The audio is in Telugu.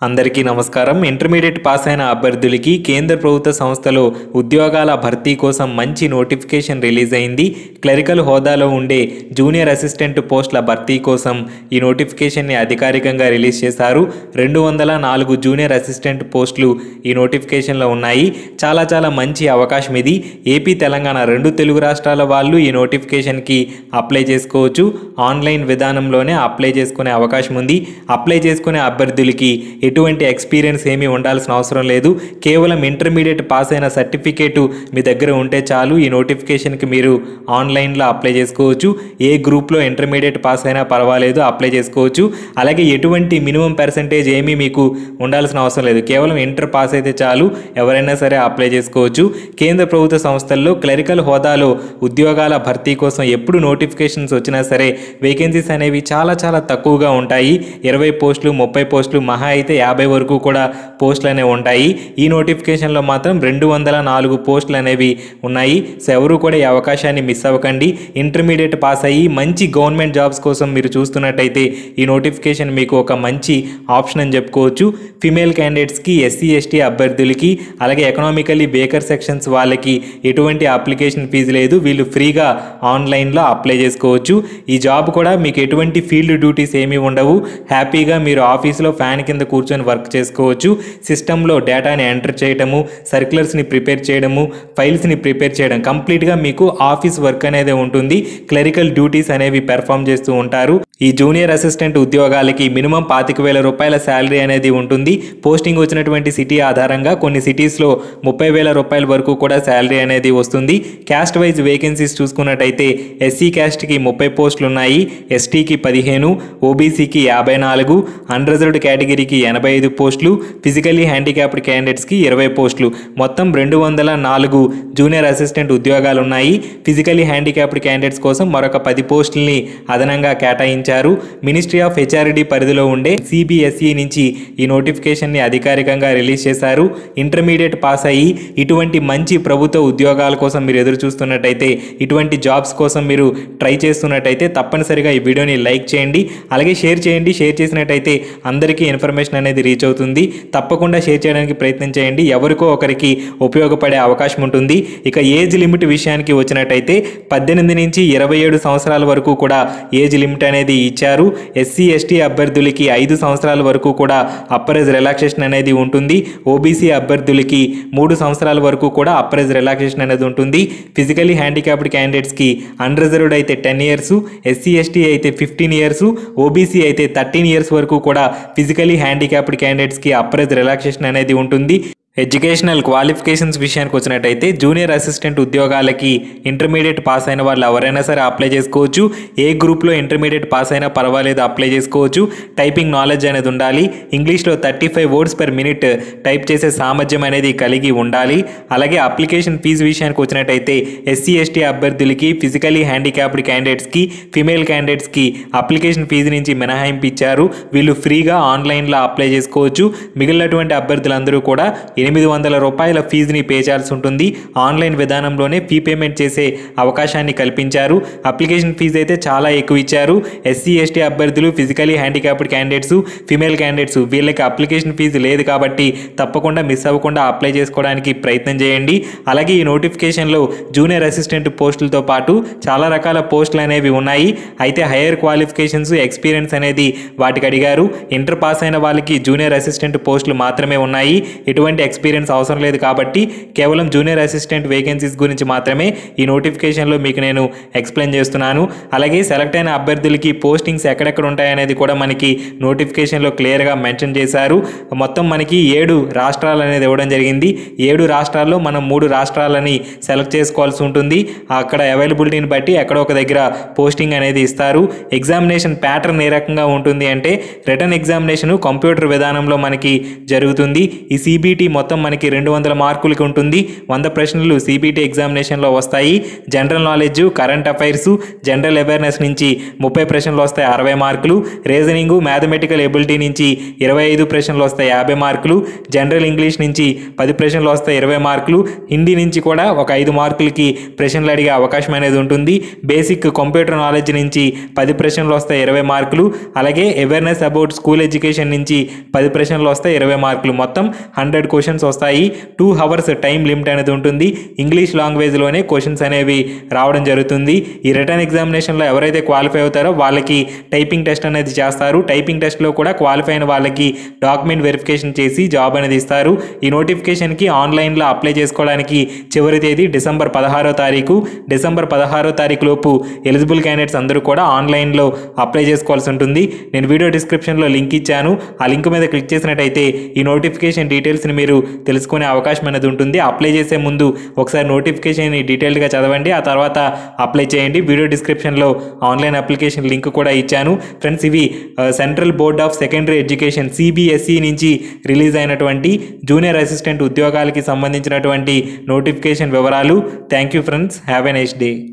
అందరికీ నమస్కారం ఇంటర్మీడియట్ పాస్ అయిన అభ్యర్థులకి కేంద్ర ప్రభుత్వ సంస్థలో ఉద్యోగాల భర్తీ కోసం మంచి నోటిఫికేషన్ రిలీజ్ అయింది క్లరికల్ హోదాలో ఉండే జూనియర్ అసిస్టెంట్ పోస్టుల భర్తీ కోసం ఈ నోటిఫికేషన్ని అధికారికంగా రిలీజ్ చేశారు రెండు వందల నాలుగు జూనియర్ అసిస్టెంట్ పోస్టులు ఈ నోటిఫికేషన్లో ఉన్నాయి చాలా చాలా మంచి అవకాశం ఇది ఏపీ తెలంగాణ రెండు తెలుగు రాష్ట్రాల వాళ్ళు ఈ నోటిఫికేషన్కి అప్లై చేసుకోవచ్చు ఆన్లైన్ విధానంలోనే అప్లై చేసుకునే అవకాశం ఉంది అప్లై చేసుకునే అభ్యర్థులకి ఎటువంటి ఎక్స్పీరియన్స్ ఏమీ ఉండాల్సిన అవసరం లేదు కేవలం ఇంటర్మీడియట్ పాస్ అయిన సర్టిఫికేటు మీ దగ్గర ఉంటే చాలు ఈ నోటిఫికేషన్కి మీరు ఆన్లైన్లో అప్లై చేసుకోవచ్చు ఏ గ్రూప్లో ఇంటర్మీడియట్ పాస్ అయినా పర్వాలేదు అప్లై చేసుకోవచ్చు అలాగే ఎటువంటి మినిమం పర్సంటేజ్ ఏమీ మీకు ఉండాల్సిన అవసరం లేదు కేవలం ఇంటర్ పాస్ అయితే చాలు ఎవరైనా సరే అప్లై చేసుకోవచ్చు కేంద్ర ప్రభుత్వ సంస్థల్లో క్లరికల్ హోదాలో ఉద్యోగాల భర్తీ కోసం ఎప్పుడు నోటిఫికేషన్స్ వచ్చినా సరే వేకెన్సీస్ అనేవి చాలా చాలా తక్కువగా ఉంటాయి ఇరవై పోస్టులు ముప్పై పోస్టులు మహా అయితే యాభై వరకు కూడా పోస్టులు అనేవి ఉంటాయి ఈ నోటిఫికేషన్లో మాత్రం రెండు వందల నాలుగు పోస్టులు అనేవి ఉన్నాయి సో ఎవరు కూడా ఈ అవకాశాన్ని మిస్ అవ్వకండి ఇంటర్మీడియట్ పాస్ అయ్యి మంచి గవర్నమెంట్ జాబ్స్ కోసం మీరు చూస్తున్నట్టయితే ఈ నోటిఫికేషన్ మీకు ఒక మంచి ఆప్షన్ అని చెప్పుకోవచ్చు ఫిమేల్ క్యాండిడేట్స్కి ఎస్సీ ఎస్టీ అభ్యర్థులకి అలాగే ఎకనామికల్లీ బేకర్ సెక్షన్స్ వాళ్ళకి ఎటువంటి అప్లికేషన్ ఫీజు లేదు వీళ్ళు ఫ్రీగా ఆన్లైన్లో అప్లై చేసుకోవచ్చు ఈ జాబ్ కూడా మీకు ఎటువంటి ఫీల్డ్ డ్యూటీస్ ఏమీ ఉండవు హ్యాపీగా మీరు ఆఫీస్లో ఫ్యాన్ కింద కూర్చొని వర్క్ చేసుకోవచ్చు సిస్టంలో డేటాని ఎంటర్ చేయడము సర్క్యులర్స్ని ప్రిపేర్ చేయడము ఫైల్స్ని ప్రిపేర్ చేయడం కంప్లీట్గా మీకు ఆఫీస్ వర్క్ అనేది ఉంటుంది క్లరికల్ డ్యూటీస్ అనేవి పెర్ఫామ్ చేస్తూ ఉంటారు ఈ జూనియర్ అసిస్టెంట్ ఉద్యోగాలకి మినిమం పాతిక వేల రూపాయల శాలరీ అనేది ఉంటుంది పోస్టింగ్ వచ్చినటువంటి సిటీ ఆధారంగా కొన్ని సిటీస్లో ముప్పై వేల రూపాయల వరకు కూడా శాలరీ అనేది వస్తుంది క్యాస్ట్ వైజ్ వేకెన్సీస్ చూసుకున్నట్టయితే ఎస్సీ క్యాస్ట్కి ముప్పై పోస్టులు ఉన్నాయి ఎస్టీకి పదిహేను ఓబీసీకి యాభై నాలుగు అన్రిజర్వ్డ్ కేటగిరీకి ఎనభై ఐదు పోస్టులు ఫిజికల్లీ హ్యాండిక్యాప్డ్ క్యాండిడేట్స్కి ఇరవై పోస్టులు మొత్తం రెండు వందల నాలుగు జూనియర్ అసిస్టెంట్ ఉద్యోగాలు ఉన్నాయి ఫిజికల్లీ హ్యాండిక్యాప్డ్ క్యాండిడేట్స్ కోసం మరొక పది పోస్టుల్ని అదనంగా కేటాయించారు మినిస్ట్రీ ఆఫ్ హెచ్ఆర్డి పరిధిలో ఉండే సిబిఎస్ఈ నుంచి ఈ నోటిఫికేషన్ని అధికారికంగా రిలీజ్ చేశారు ఇంటర్మీడియట్ పాస్ అయ్యి ఇటువంటి మంచి ప్రభుత్వ ఉద్యోగాల కోసం మీరు ఎదురు చూస్తున్నట్టయితే ఇటువంటి జాబ్స్ కోసం మీరు ట్రై చేస్తున్నట్టయితే తప్పనిసరిగా ఈ వీడియోని లైక్ చేయండి అలాగే షేర్ చేయండి షేర్ చేసినట్టయితే అందరికీ ఇన్ఫర్మేషన్ అనేది రీచ్ అవుతుంది తప్పకుండా షేర్ చేయడానికి ప్రయత్నం చేయండి ఎవరికో ఒకరికి ఉపయోగపడే అవకాశం ఉంటుంది ఇక ఏజ్ లిమిట్ విషయానికి వచ్చినట్టయితే పద్దెనిమిది నుంచి ఇరవై ఏడు సంవత్సరాల వరకు కూడా ఏజ్ లిమిట్ అనేది ఇచ్చారు ఎస్సీ ఎస్టీ అభ్యర్థులకి ఐదు సంవత్సరాల వరకు కూడా అప్పరేజ్ రిలాక్సేషన్ అనేది ఉంటుంది ఓబీసీ అభ్యర్థులకి మూడు సంవత్సరాల వరకు కూడా అప్పరేజ్ రిలాక్సేషన్ అనేది ఉంటుంది ఫిజికలీ హ్యాండిక్యాప్డ్ క్యాండిడేట్స్కి అన్రిజర్వ్డ్ అయితే టెన్ ఇయర్స్ ఎస్సీ ఎస్టీ అయితే ఫిఫ్టీన్ ఇయర్స్ ఓబీసీ అయితే థర్టీన్ ఇయర్స్ వరకు కూడా ఫిజికలీ హ్యాండిక్యాప్డ్ క్యాండిడేట్స్కి అప్పరేజ్ రిలాక్సేషన్ అనేది ఉంటుంది ఎడ్యుకేషనల్ క్వాలిఫికేషన్స్ విషయానికి వచ్చినట్టయితే జూనియర్ అసిస్టెంట్ ఉద్యోగాలకి ఇంటర్మీడియట్ పాస్ అయిన వాళ్ళు ఎవరైనా సరే అప్లై చేసుకోవచ్చు ఏ గ్రూప్లో ఇంటర్మీడియట్ పాస్ అయినా పర్వాలేదు అప్లై చేసుకోవచ్చు టైపింగ్ నాలెడ్జ్ అనేది ఉండాలి ఇంగ్లీష్లో thirty five words per minute type చేసే సామర్థ్యం అనేది కలిగి ఉండాలి అలాగే అప్లికేషన్ ఫీజు విషయానికి వచ్చినట్టయితే ఎస్సీ ఎస్టీ అభ్యర్థులకి ఫిజికలీ హ్యాండిక్యాప్డ్ క్యాండిడేట్స్కి ఫిమేల్ క్యాండిడేట్స్కి అప్లికేషన్ ఫీజు నుంచి మినహాయింపు ఇచ్చారు వీళ్ళు ఫ్రీగా ఆన్లైన్లో అప్లై చేసుకోవచ్చు మిగిలినటువంటి అభ్యర్థులందరూ కూడా ఎనిమిది వందల రూపాయల ఫీజుని పే చేయాల్సి ఉంటుంది ఆన్లైన్ విధానంలోనే ఫీ పేమెంట్ చేసే అవకాశాన్ని కల్పించారు అప్లికేషన్ ఫీజు అయితే చాలా ఎక్కువ ఇచ్చారు ఎస్సీ ఎస్టీ అభ్యర్థులు physically handicapped candidates female candidates వీళ్ళకి అప్లికేషన్ ఫీజు లేదు కాబట్టి తప్పకుండా మిస్ అవ్వకుండా అప్లై చేసుకోవడానికి ప్రయత్నం చేయండి అలాగే ఈ నోటిఫికేషన్లో జూనియర్ అసిస్టెంట్ పోస్టులతో పాటు చాలా రకాల పోస్టులు అనేవి ఉన్నాయి అయితే హైయర్ క్వాలిఫికేషన్స్ ఎక్స్పీరియన్స్ అనేది వాటికి అడిగారు ఇంటర్ పాస్ అయిన వాళ్ళకి జూనియర్ అసిస్టెంట్ పోస్టులు మాత్రమే ఉన్నాయి ఎటువంటి ఎక్స్పీరియన్స్ అవసరం లేదు కాబట్టి కేవలం జూనియర్ అసిస్టెంట్ వేకెన్సీస్ గురించి మాత్రమే ఈ నోటిఫికేషన్లో మీకు నేను ఎక్స్ప్లెయిన్ చేస్తున్నాను అలాగే సెలెక్ట్ అయిన అభ్యర్థులకి పోస్టింగ్స్ ఎక్కడెక్కడ ఉంటాయనేది కూడా మనకి నోటిఫికేషన్లో క్లియర్గా మెన్షన్ చేశారు మొత్తం మనకి ఏడు రాష్ట్రాలు అనేది ఇవ్వడం జరిగింది ఏడు రాష్ట్రాల్లో మనం మూడు రాష్ట్రాలని సెలెక్ట్ చేసుకోవాల్సి ఉంటుంది అక్కడ అవైలబిలిటీని బట్టి ఎక్కడ ఒక దగ్గర పోస్టింగ్ అనేది ఇస్తారు ఎగ్జామినేషన్ ప్యాటర్న్ ఏ రకంగా ఉంటుంది అంటే రిటర్న్ ఎగ్జామినేషన్ కంప్యూటర్ విధానంలో మనకి జరుగుతుంది ఈ సిబిటి మొత్తం మొత్తం మనకి రెండు వందల మార్కులకి ఉంటుంది వంద ప్రశ్నలు సిబిటి ఎగ్జామినేషన్లో వస్తాయి general knowledge current affairs general awareness నుంచి ముప్పై ప్రశ్నలు వస్తాయి అరవై మార్కులు రీజనింగ్ మ్యాథమెటికల్ ఎబిలిటీ నుంచి ఇరవై ఐదు ప్రశ్నలు వస్తాయి యాభై మార్కులు జనరల్ ఇంగ్లీష్ నుంచి పది ప్రశ్నలు వస్తాయి ఇరవై మార్కులు హిందీ నుంచి కూడా ఒక ఐదు మార్కులకి ప్రశ్నలు అడిగే అవకాశం అనేది ఉంటుంది బేసిక్ కంప్యూటర్ నాలెడ్జ్ నుంచి పది ప్రశ్నలు వస్తాయి ఇరవై మార్కులు అలాగే అవేర్నెస్ అబౌట్ స్కూల్ ఎడ్యుకేషన్ నుంచి పది ప్రశ్నలు వస్తాయి ఇరవై మార్కులు మొత్తం హండ్రెడ్ క్వశ్చన్స్ వస్తాయి టూ అవర్స్ టైం లిమిట్ అనేది ఉంటుంది ఇంగ్లీష్ లాంగ్వేజ్లోనే క్వశ్చన్స్ అనేవి రావడం జరుగుతుంది ఈ రిటర్న్ ఎగ్జామినేషన్లో ఎవరైతే క్వాలిఫై అవుతారో వాళ్ళకి టైపింగ్ టెస్ట్ అనేది చేస్తారు టైపింగ్ టెస్ట్లో కూడా క్వాలిఫై అయిన వాళ్ళకి డాక్యుమెంట్ వెరిఫికేషన్ చేసి జాబ్ అనేది ఇస్తారు ఈ నోటిఫికేషన్కి ఆన్లైన్లో అప్లై చేసుకోవడానికి చివరి తేదీ డిసెంబర్ పదహారో తారీఖు డిసెంబర్ పదహారో తారీఖు లోపు ఎలిజిబుల్ క్యాండిడేట్స్ అందరూ కూడా ఆన్లైన్లో అప్లై చేసుకోవాల్సి ఉంటుంది నేను వీడియో డిస్క్రిప్షన్లో లింక్ ఇచ్చాను ఆ లింక్ మీద క్లిక్ చేసినట్టయితే ఈ నోటిఫికేషన్ డీటెయిల్స్ని మీరు తెలుసుకునే అవకాశం అనేది ఉంటుంది అప్లై చేసే ముందు ఒకసారి నోటిఫికేషన్ డీటెయిల్డ్గా చదవండి ఆ తర్వాత అప్లై చేయండి వీడియో డిస్క్రిప్షన్లో ఆన్లైన్ అప్లికేషన్ లింక్ కూడా ఇచ్చాను ఫ్రెండ్స్ ఇవి central board of secondary education CBSE నుంచి రిలీజ్ అయినటువంటి జూనియర్ అసిస్టెంట్ ఉద్యోగాలకి సంబంధించినటువంటి నోటిఫికేషన్ వివరాలు thank you friends have a nice day